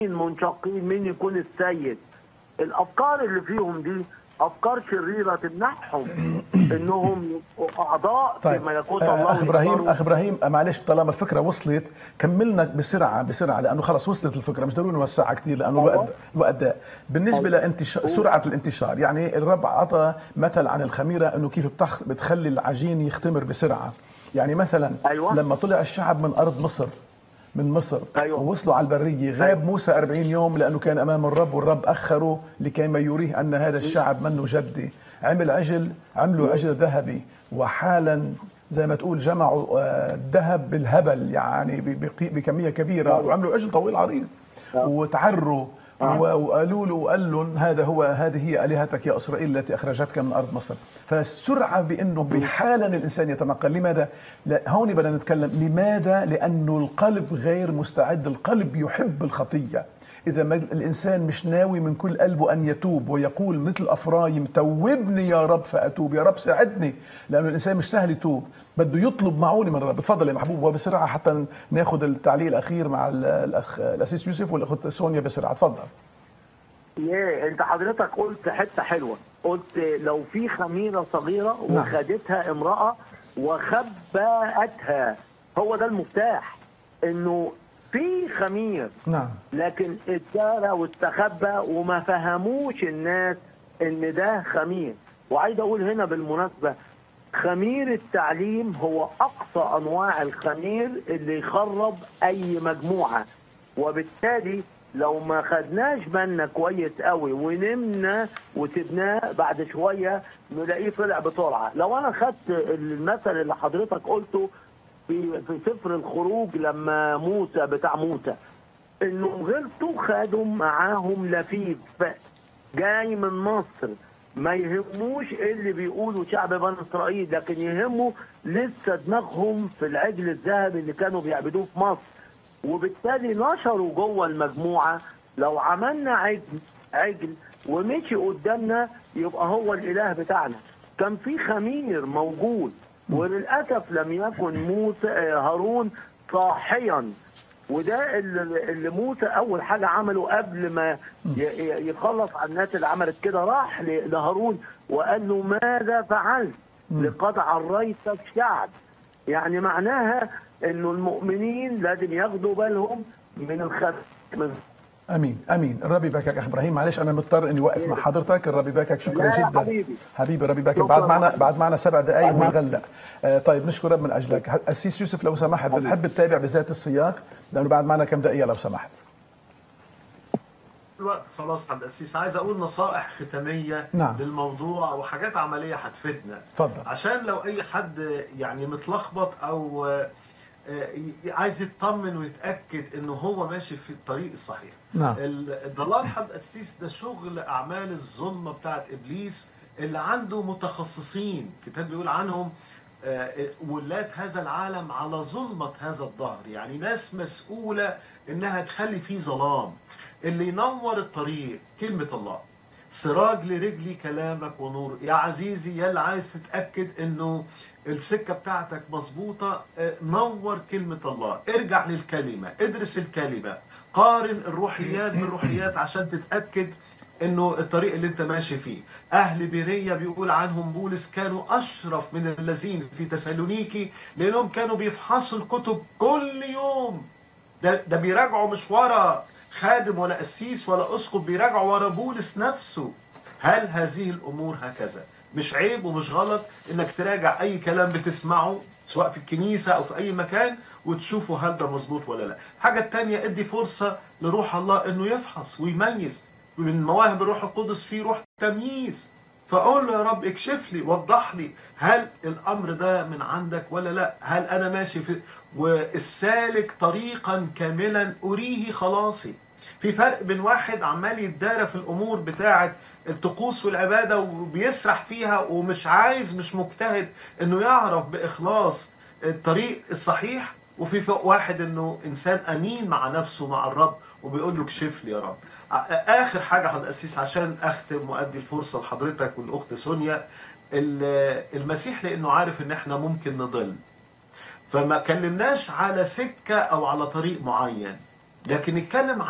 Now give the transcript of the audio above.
منشقين مين يكون السيد الافكار اللي فيهم دي افكار شريره تمنعهم انهم يبقوا اعضاء طيب في ملكوت آه، الله اخ ابراهيم ويختاروا. اخ ابراهيم آه، معلش طالما الفكره وصلت كملنا بسرعه بسرعه لانه خلص وصلت الفكره مش ضروري نوسعها كثير لانه أيوة. الوقت الوقت ضاق بالنسبه لانتشار سرعه الانتشار يعني الرب عطى مثل عن الخميره انه كيف بتخ... بتخلي العجين يختمر بسرعه يعني مثلا أيوة. لما طلع الشعب من ارض مصر من مصر أيوة. ووصلوا على البريه غاب أيوة. موسى 40 يوم لانه كان امام الرب والرب اخره لكي ما يريه ان هذا الشعب منه جدي عمل عجل عملوا عجل ذهبي وحالا زي ما تقول جمعوا آه، الذهب بالهبل يعني ب- بقي- بكميه كبيره وعملوا عجل طويل عريض وتعروا و- وقالوا له وقال لهم هذا هو هذه هي الهتك يا اسرائيل التي اخرجتك من ارض مصر فالسرعه بانه بحالا الانسان يتنقل لماذا لا هون بدنا نتكلم لماذا لانه القلب غير مستعد القلب يحب الخطيه اذا ما الانسان مش ناوي من كل قلبه ان يتوب ويقول مثل افرايم توبني يا رب فاتوب يا رب ساعدني لانه الانسان مش سهل يتوب بده يطلب معونه من الرب تفضل يا محبوب وبسرعه حتى ناخذ التعليق الاخير مع ال- الاخ الاسيس يوسف والاخت سونيا بسرعه تفضل ليه انت حضرتك قلت حته حلوه قلت لو في خميره صغيره نعم. وخدتها امراه وخبأتها هو ده المفتاح انه في خمير نعم لكن اتدارى واستخبى وما فهموش الناس ان ده خمير وعايز اقول هنا بالمناسبه خمير التعليم هو اقصى انواع الخمير اللي يخرب اي مجموعه وبالتالي لو ما خدناش بالنا كويس قوي ونمنا وسبناه بعد شويه نلاقيه طلع بسرعه لو انا خدت المثل اللي حضرتك قلته في في سفر الخروج لما موسى بتاع موسى انهم غلطوا خدوا معاهم لفيف جاي من مصر ما يهموش ايه اللي بيقولوا شعب بني اسرائيل لكن يهمه لسه دماغهم في العجل الذهبي اللي كانوا بيعبدوه في مصر وبالتالي نشروا جوه المجموعه لو عملنا عجل عجل ومشي قدامنا يبقى هو الاله بتاعنا كان في خمير موجود وللاسف لم يكن موسى آه، هارون صاحيا وده اللي اللي موسى اول حاجه عمله قبل ما ي- ي- يخلص على الناس اللي عملت كده راح ل- لهارون وقال له ماذا فعلت؟ لقد عريت الشعب يعني معناها انه المؤمنين لازم ياخدوا بالهم من الخف من امين امين الرب يباركك اخ ابراهيم معلش انا مضطر اني اوقف مع حضرتك الرب يباركك شكرا لا يا جدا حبيبي. حبيبي الرب يباركك شكراً بعد معنا حبيبي. بعد معنا سبع دقائق ونغلق آه طيب نشكر رب من اجلك اسيس يوسف لو سمحت بتحب تتابع بذات السياق لانه بعد معنا كم دقيقه لو سمحت الوقت خلاص عند السيس عايز اقول نصائح ختاميه نعم. للموضوع وحاجات عمليه هتفيدنا تفضل عشان لو اي حد يعني متلخبط او آه، آه، عايز يطمن ويتاكد انه هو ماشي في الطريق الصحيح نعم ال- الضلال حد السيس ده شغل اعمال الظلمه بتاعت ابليس اللي عنده متخصصين الكتاب بيقول عنهم آه، ولاة هذا العالم على ظلمة هذا الظهر يعني ناس مسؤولة انها تخلي فيه ظلام اللي ينور الطريق كلمة الله سراج لرجلي كلامك ونور يا عزيزي يا اللي عايز تتأكد انه السكة بتاعتك مظبوطة آه، نور كلمة الله ارجع للكلمة ادرس الكلمة قارن الروحيات بالروحيات عشان تتأكد انه الطريق اللي انت ماشي فيه اهل بيرية بيقول عنهم بولس كانوا اشرف من الذين في تسالونيكي لانهم كانوا بيفحصوا الكتب كل يوم ده ده بيراجعوا مش ورا خادم ولا قسيس ولا اسقف بيراجعوا ورا بولس نفسه هل هذه الامور هكذا مش عيب ومش غلط انك تراجع اي كلام بتسمعه سواء في الكنيسة او في اي مكان وتشوفه هل ده مظبوط ولا لا الحاجة التانية ادي فرصة لروح الله انه يفحص ويميز من مواهب الروح القدس في روح تمييز فاقول له يا رب اكشف لي وضح لي هل الامر ده من عندك ولا لا هل انا ماشي في والسالك طريقا كاملا اريه خلاصي في فرق بين واحد عمال يتدارى في الامور بتاعه الطقوس والعباده وبيسرح فيها ومش عايز مش مجتهد انه يعرف باخلاص الطريق الصحيح وفي فوق واحد انه انسان امين مع نفسه مع الرب وبيقول له اكشف لي يا رب اخر حاجه حضرتك اسيس عشان اختم وادي الفرصه لحضرتك والاخت سونيا ال- المسيح لانه عارف ان احنا ممكن نضل فما كلمناش على سكه او على طريق معين لكن اتكلم